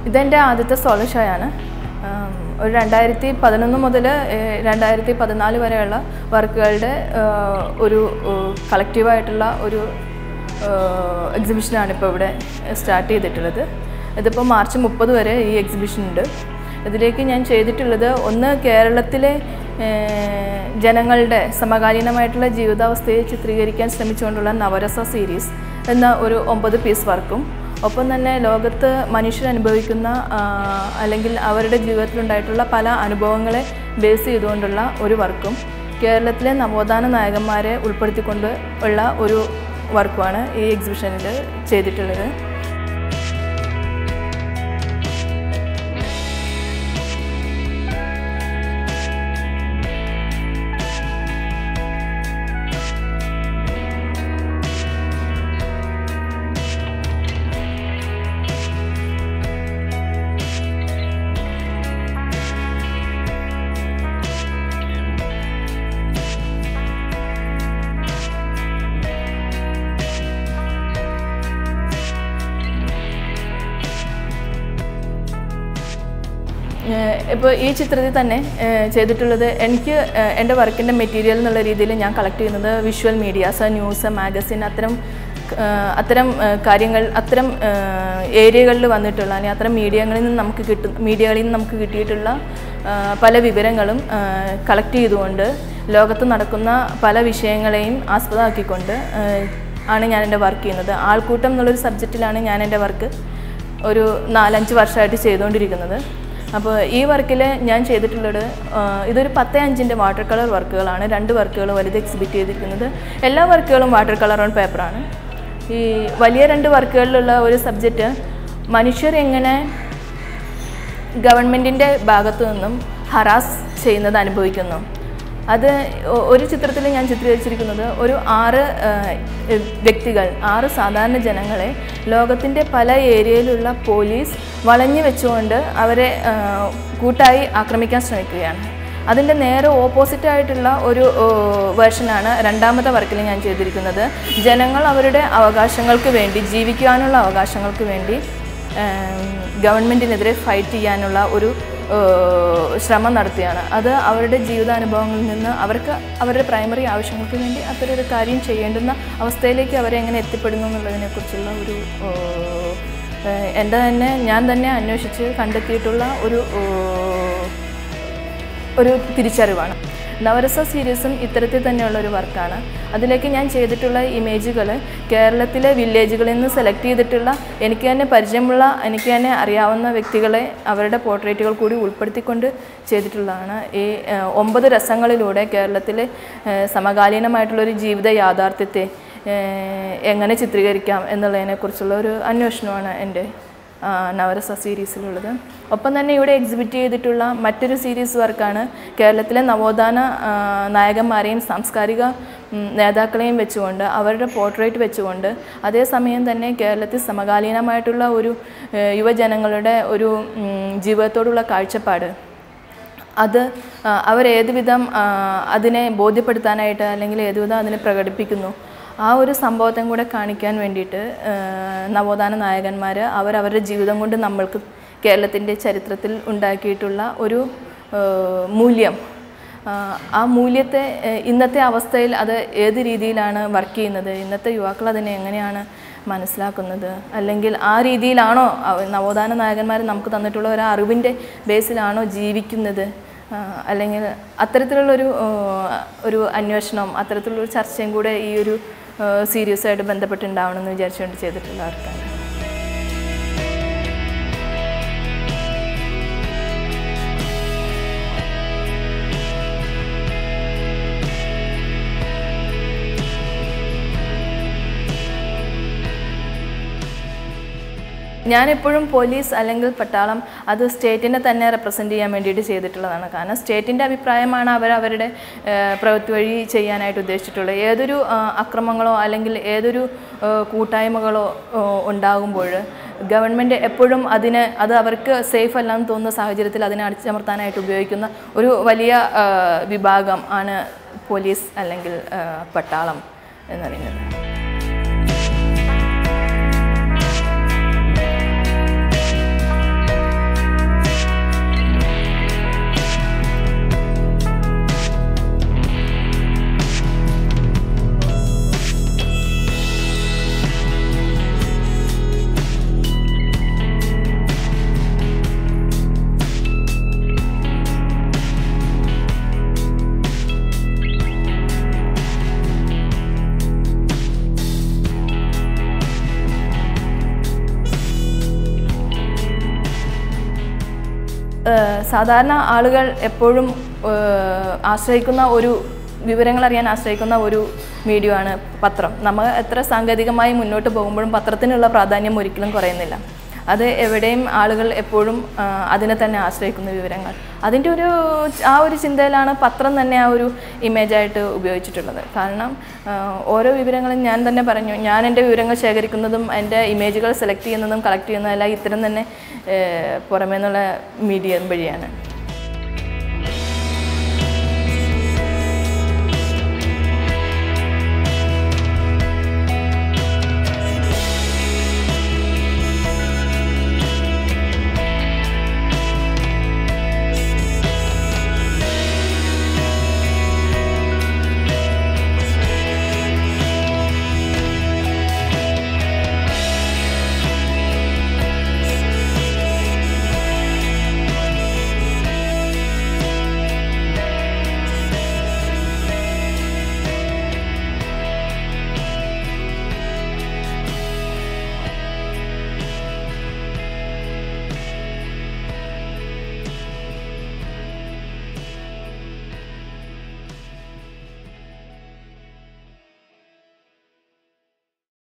ഇതെൻ്റെ ആദ്യത്തെ solo show ആണ് ആം, ഒരു രണ്ടായിരത്തി പതിനൊന്ന് മുതൽ രണ്ടായിരത്തി പതിനാല് വരെയുള്ള വർക്കുകളുടെ ആ, ഒരു കളക്റ്റീവായിട്ടുള്ള ഒരു എക്സിബിഷനാണ് ഇപ്പോൾ ഇവിടെ സ്റ്റാർട്ട് ചെയ്തിട്ടുള്ളത് ഇതിപ്പോൾ മാർച്ച് മുപ്പത് വരെ ഈ എക്സിബിഷൻ ഉണ്ട് ഇതിലേക്ക് ഞാൻ ചെയ്തിട്ടുള്ളത് ഒന്ന് കേരളത്തിലെ ഏഹ്, ജനങ്ങളുടെ സമകാലീനമായിട്ടുള്ള ജീവിതാവസ്ഥയെ ചിത്രീകരിക്കാൻ ശ്രമിച്ചുകൊണ്ടുള്ള നവരസ സീരീസ് എന്ന ഒരു ഒമ്പത് പീസ് വർക്കും ഒപ്പം തന്നെ ലോകത്ത് മനുഷ്യർ അനുഭവിക്കുന്ന ആ, അല്ലെങ്കിൽ അവരുടെ ജീവിതത്തിലുണ്ടായിട്ടുള്ള പല അനുഭവങ്ങളെ ബേസ് ചെയ്തുകൊണ്ടുള്ള ഒരു വർക്കും കേരളത്തിലെ നവോത്ഥാന നായകന്മാരെ ഉൾപ്പെടുത്തിക്കൊണ്ട് ഉള്ള ഒരു വർക്കുമാണ് ഈ എക്സിബിഷനിൽ ചെയ്തിട്ടുള്ളത് ഇപ്പോൾ ഈ ചിത്രത്തിൽ തന്നെ ഏഹ്, ചെയ്തിട്ടുള്ളത് എനിക്ക് ഏഹ്, എൻ്റെ വർക്കിൻ്റെ മെറ്റീരിയൽ എന്നുള്ള രീതിയിൽ ഞാൻ കളക്ട് ചെയ്യുന്നത് വിഷ്വൽ മീഡിയാസ് ന്യൂസ് മാഗസിൻ അത്തരം ഏഹ്, അത്തരം ഏഹ്, കാര്യങ്ങൾ അത്തരം ഏരിയകളിൽ വന്നിട്ടുള്ള അല്ലെങ്കിൽ അത്തരം മീഡിയകളിൽ നിന്ന് നമുക്ക് കിട്ടും മീഡിയകളിൽ നിന്ന് നമുക്ക് കിട്ടിയിട്ടുള്ള ഏഹ്, പല വിവരങ്ങളും കളക്ട് ചെയ്തുകൊണ്ട് ലോകത്ത് നടക്കുന്ന പല വിഷയങ്ങളെയും ആസ്പദമാക്കിക്കൊണ്ട് ഏഹ്, ആണ് ഞാൻ എൻ്റെ വർക്ക് ചെയ്യുന്നത് ആൾക്കൂട്ടം എന്നുള്ളൊരു സബ്ജക്റ്റിലാണ് ഞാൻ എൻ്റെ വർക്ക് ഒരു നാലഞ്ച് വർഷമായിട്ട് ചെയ്തുകൊണ്ടിരിക്കുന്നത് അപ്പോൾ ഈ വർക്കിൽ ഞാൻ ചെയ്തിട്ടുള്ളത് ആ, ഇതൊരു പത്ത് അഞ്ചിൻ്റെ വാട്ടർ കളർ വർക്കുകളാണ് രണ്ട് വർക്കുകൾ വലുത് എക്സിബിറ്റ് ചെയ്തിരിക്കുന്നത് എല്ലാ വർക്കുകളും വാട്ടർ കളർ ഓൺ പേപ്പറാണ് ഈ വലിയ രണ്ട് വർക്കുകളിലുള്ള ഒരു സബ്ജക്റ്റ് മനുഷ്യർ എങ്ങനെ ഗവൺമെൻറ്റിൻ്റെ ഭാഗത്തു നിന്നും ഹറാസ് ചെയ്യുന്നത് അനുഭവിക്കുന്നു അത് ഒ- ഒരു ചിത്രത്തിൽ ഞാൻ ചിത്രീകരിച്ചിരിക്കുന്നത് ഒരു ആറ് ആ, വ്യക്തികൾ ആറ് സാധാരണ ജനങ്ങളെ ലോകത്തിൻ്റെ പല ഏരിയയിലുള്ള പോലീസ് വളഞ്ഞു വെച്ചുകൊണ്ട് അവരെ ആ, കൂട്ടായി ആക്രമിക്കാൻ ശ്രമിക്കുകയാണ് അതിൻ്റെ നേരെ ഓപ്പോസിറ്റ് ആയിട്ടുള്ള ഒരു വേർഷനാണ് രണ്ടാമത്തെ വർക്കിൽ ഞാൻ ചെയ്തിരിക്കുന്നത് ജനങ്ങൾ അവരുടെ അവകാശങ്ങൾക്ക് വേണ്ടി ജീവിക്കാനുള്ള അവകാശങ്ങൾക്ക് വേണ്ടി ഗവൺമെൻറ്റിനെതിരെ ഫൈറ്റ് ചെയ്യാനുള്ള ഒരു ഏഹ്, ശ്രമം നടത്തിയാണ് അത് അവരുടെ ജീവിതാനുഭവങ്ങളിൽ നിന്ന് അവർക്ക് അവരുടെ പ്രൈമറി ആവശ്യങ്ങൾക്ക് വേണ്ടി അത്തരം ഒരു കാര്യം ചെയ്യേണ്ടുന്ന അവസ്ഥയിലേക്ക് അവരെ എങ്ങനെ എത്തിപ്പെടുന്നു എന്നുള്ളതിനെക്കുറിച്ചുള്ള ഒരു ഏഹ്, ഏഹ്, എൻ്റെ തന്നെ ഞാൻ തന്നെ അന്വേഷിച്ച് കണ്ടെത്തിയിട്ടുള്ള ഒരു ഏഹ്, ഒരു തിരിച്ചറിവാണ് നവരസ സീരീസും ഇത്തരത്തിൽ തന്നെയുള്ള ഒരു വർക്കാണ് അതിലേക്ക് ഞാൻ ചെയ്തിട്ടുള്ള ഇമേജുകൾ കേരളത്തിലെ വില്ലേജുകളിൽ നിന്ന് സെലക്ട് ചെയ്തിട്ടുള്ള എനിക്ക് തന്നെ പരിചയമുള്ള എനിക്ക് തന്നെ അറിയാവുന്ന വ്യക്തികളെ അവരുടെ പോർട്രേറ്റുകൾ കൂടി ഉൾപ്പെടുത്തിക്കൊണ്ട് ചെയ്തിട്ടുള്ളതാണ് ഈ ഏഹ്, ഒമ്പത് രസങ്ങളിലൂടെ കേരളത്തിലെ ഏഹ്, സമകാലീനമായിട്ടുള്ളൊരു ജീവിത യാഥാർത്ഥ്യത്തെ ഏഹ്, എങ്ങനെ ചിത്രീകരിക്കാം എന്നുള്ളതിനെക്കുറിച്ചുള്ള ഒരു അന്വേഷണമാണ് എൻ്റെ ആ, നവരസ സീരീസിലുള്ളത് ഒപ്പം തന്നെ ഇവിടെ എക്സിബിറ്റ് ചെയ്തിട്ടുള്ള മറ്റൊരു സീരീസ് വർക്കാണ് കേരളത്തിലെ നവോത്ഥാന ആ, നായകന്മാരെയും സാംസ്കാരിക ഉം, നേതാക്കളെയും വെച്ചുകൊണ്ട് അവരുടെ പോർട്രേറ്റ് വെച്ചുകൊണ്ട് അതേസമയം തന്നെ കേരളത്തിൽ സമകാലീനമായിട്ടുള്ള ഒരു ഏഹ്, യുവജനങ്ങളുടെ ഒരു ഉം, ജീവിതത്തോടുള്ള കാഴ്ചപ്പാട് അത് ആ, അവരേത് വിധം ആ, അതിനെ ബോധ്യപ്പെടുത്താനായിട്ട് അല്ലെങ്കിൽ ഏത് വിധം അതിനെ പ്രകടിപ്പിക്കുന്നു ആ ഒരു സംഭവത്തെ കൂടെ കാണിക്കാൻ വേണ്ടിയിട്ട് ആ, നവോത്ഥാന നായകന്മാർ അവരവരുടെ ജീവിതം കൊണ്ട് നമ്മൾക്ക് കേരളത്തിൻ്റെ ചരിത്രത്തിൽ ഉണ്ടാക്കിയിട്ടുള്ള ഒരു ആ, മൂല്യം ആ, ആ മൂല്യത്തെ ആ, ഇന്നത്തെ അവസ്ഥയിൽ അത് ഏത് രീതിയിലാണ് വർക്ക് ചെയ്യുന്നത് ഇന്നത്തെ യുവാക്കൾ അതിനെ എങ്ങനെയാണ് മനസ്സിലാക്കുന്നത് അല്ലെങ്കിൽ ആ രീതിയിലാണോ അവ- നവോത്ഥാന നായകന്മാർ നമുക്ക് തന്നിട്ടുള്ള ഒരു അറിവിൻ്റെ ബേസിലാണോ ജീവിക്കുന്നത് ആ, അല്ലെങ്കിൽ അത്തരത്തിലുള്ളൊരു ആ, ഒരു അന്വേഷണം അത്തരത്തിലുള്ളൊരു ചർച്ചയും കൂടെ ഈ ഒരു സീരിയസായിട്ട് ബന്ധപ്പെട്ടുണ്ടാവണമെന്ന് വിചാരിച്ചുകൊണ്ട് ചെയ്തിട്ടുള്ള വർക്കാണ് ഞാനെപ്പോഴും പോലീസ് അല്ലെങ്കിൽ പട്ടാളം അത് സ്റ്റേറ്റിനെ തന്നെ റെപ്രസെൻ്റ് ചെയ്യാൻ വേണ്ടിയിട്ട് ചെയ്തിട്ടുള്ളതാണ് കാരണം സ്റ്റേറ്റിൻ്റെ അഭിപ്രായമാണ് അവർ അവരുടെ ഏഹ്, പ്രവൃത്തി വഴി ചെയ്യാനായിട്ട് ഉദ്ദേശിച്ചിട്ടുള്ളത് ഏതൊരു ആ, അക്രമങ്ങളോ അല്ലെങ്കിൽ ഏതൊരു ഏഹ്, കൂട്ടായ്മകളോ ഏഹ്, ഉണ്ടാകുമ്പോൾ ഗവൺമെൻറ് എപ്പോഴും അതിന് അത് അവർക്ക് സേഫ് അല്ലാന്ന് തോന്നുന്ന സാഹചര്യത്തിൽ അതിനെ അടിച്ചമർത്താനായിട്ട് ഉപയോഗിക്കുന്ന ഒരു വലിയ ആ, വിഭാഗം ആണ് പോലീസ് അല്ലെങ്കിൽ ആ, പട്ടാളം എന്ന് പറയുന്നത് ഏഹ് സാധാരണ ആളുകൾ എപ്പോഴും ഏഹ് ആശ്രയിക്കുന്ന ഒരു വിവരങ്ങൾ അറിയാൻ ആശ്രയിക്കുന്ന ഒരു മീഡിയ ആണ് പത്രം നമ്മൾ എത്ര സാങ്കേതികമായി മുന്നോട്ട് പോകുമ്പോഴും പത്രത്തിനുള്ള പ്രാധാന്യം ഒരിക്കലും കുറയുന്നില്ല അത് എവിടെയും ആളുകൾ എപ്പോഴും ആ, അതിനെ തന്നെ ആശ്രയിക്കുന്ന വിവരങ്ങൾ അതിൻ്റെ ഒരു ആ ഒരു ചിന്തയിലാണ് പത്രം തന്നെ ആ ഒരു ഇമേജായിട്ട് ഉപയോഗിച്ചിട്ടുള്ളത് കാരണം ആ, ഓരോ വിവരങ്ങളും ഞാൻ തന്നെ പറഞ്ഞു ഞാൻ എൻ്റെ വിവരങ്ങൾ ശേഖരിക്കുന്നതും എൻ്റെ ഇമേജുകൾ സെലക്ട് ചെയ്യുന്നതും കളക്ട് ചെയ്യുന്നതെല്ലാം ഇത്തരം തന്നെ ഏ, പുറമേ നിന്നുള്ള മീഡിയ വഴിയാണ്